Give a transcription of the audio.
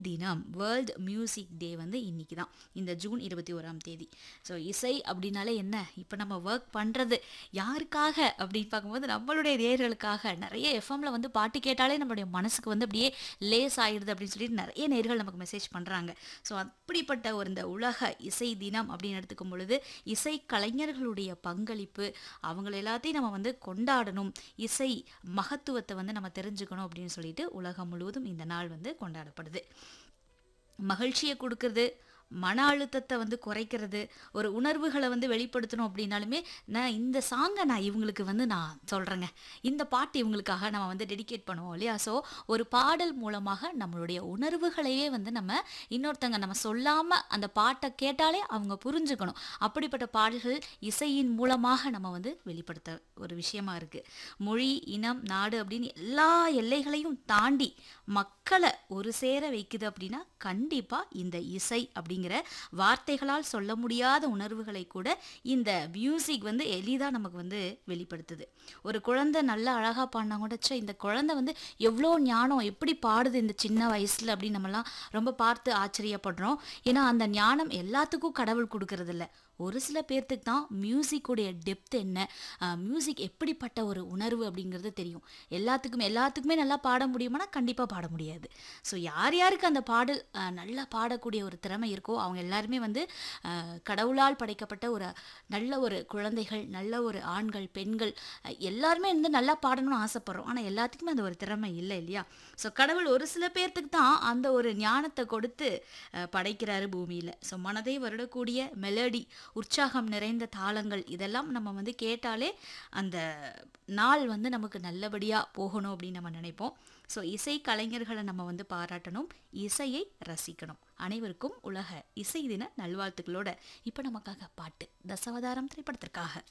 தினம் world music டே வந்து இன்னைக்கு தான் இந்த ஜூன் இருபத்தி ஓராம் தேதி ஸோ இசை அப்படின்னாலே என்ன இப்போ நம்ம ஒர்க் பண்ணுறது யாருக்காக அப்படின்னு பார்க்கும்போது நம்மளுடைய நேர்களுக்காக நிறைய எஃப்எம்ல வந்து பாட்டு கேட்டாலே நம்மளுடைய மனசுக்கு வந்து அப்படியே லேஸ் ஆயிடுது அப்படின்னு சொல்லிட்டு நிறைய நேர்கள் நமக்கு மெசேஜ் பண்ணுறாங்க ஸோ அப்படிப்பட்ட ஒரு இந்த உலக இசை தினம் அப்படின்னு எடுத்துக்கும் பொழுது இசை கலைஞர்களுடைய பங்களிப்பு அவங்கள எல்லாத்தையும் நம்ம வந்து கொண்டாடணும் இசை மகத்துவத்தை வந்து நம்ம தெரிஞ்சுக்கணும் அப்படின்னு சொல்லிட்டு உலகம் முழுவதும் இந்த நாள் வந்து கொண்டாடப்படுது மகிழ்ச்சியை கொடுக்கறது மன அழுத்தத்தை வந்து குறைக்கிறது ஒரு உணர்வுகளை வந்து வெளிப்படுத்தணும் அப்படின்னாலுமே நான் இந்த சாங்கை நான் இவங்களுக்கு வந்து நான் சொல்கிறேங்க இந்த பாட்டு இவங்களுக்காக நம்ம வந்து டெடிகேட் பண்ணுவோம் இல்லையா ஸோ ஒரு பாடல் மூலமாக நம்மளுடைய உணர்வுகளையே வந்து நம்ம இன்னொருத்தங்க நம்ம சொல்லாமல் அந்த பாட்டை கேட்டாலே அவங்க புரிஞ்சுக்கணும் அப்படிப்பட்ட பாடல்கள் இசையின் மூலமாக நம்ம வந்து வெளிப்படுத்த ஒரு விஷயமா இருக்குது மொழி இனம் நாடு அப்படின்னு எல்லா எல்லைகளையும் தாண்டி மக்களை ஒரு சேர வைக்குது அப்படின்னா கண்டிப்பாக இந்த இசை அப்படிங்கிற வார்த்தைகளால் சொல்ல முடியாத உணர்வுகளை கூட இந்த மியூசிக் வந்து எளிதாக நமக்கு வந்து வெளிப்படுத்துது ஒரு குழந்தை நல்லா அழகாக பாடினா கூட ச்சே இந்த குழந்தை வந்து எவ்வளோ ஞானம் எப்படி பாடுது இந்த சின்ன வயசில் அப்படின்னு நம்மலாம் ரொம்ப பார்த்து ஆச்சரியப்படுறோம் ஏன்னா அந்த ஞானம் எல்லாத்துக்கும் கடவுள் கொடுக்கறதில்ல ஒரு சில பேர்த்துக்கு தான் மியூசிக்குடைய டெப்த் என்ன மியூசிக் எப்படிப்பட்ட ஒரு உணர்வு அப்படிங்கிறது தெரியும் எல்லாத்துக்குமே எல்லாத்துக்குமே நல்லா பாட முடியுமானா கண்டிப்பாக பாட முடியாது ஸோ யார் யாருக்கு அந்த பாடல் அஹ், நல்லா பாடக்கூடிய ஒரு திறமை இருக்கோ அவங்க எல்லாருமே வந்து அஹ், கடவுளால் படைக்கப்பட்ட ஒரு நல்ல ஒரு குழந்தைகள் நல்ல ஒரு ஆண்கள் பெண்கள் அஹ், எல்லாருமே வந்து நல்லா பாடணும்னு ஆசைப்படுறோம் ஆனால் எல்லாத்துக்குமே அந்த ஒரு திறமை இல்லை இல்லையா ஸோ கடவுள் ஒரு சில பேர்த்துக்கு தான் அந்த ஒரு ஞானத்தை கொடுத்து அஹ், படைக்கிறாரு பூமியில் ஸோ மனதை வருடக்கூடிய மெலடி உற்சாகம் நிறைந்த தாளங்கள் இதெல்லாம் நம்ம வந்து கேட்டாலே அந்த நாள் வந்து நமக்கு நல்லபடியாக போகணும் அப்படின்னு நம்ம நினைப்போம் ஸோ இசை கலைஞர்களை நம்ம வந்து பாராட்டணும் இசையை ரசிக்கணும் அனைவருக்கும் உலக இசை தின நல்வாழ்த்துக்களோட இப்போ நமக்காக பாட்டு தசவதாரம் திரைப்படத்திற்காக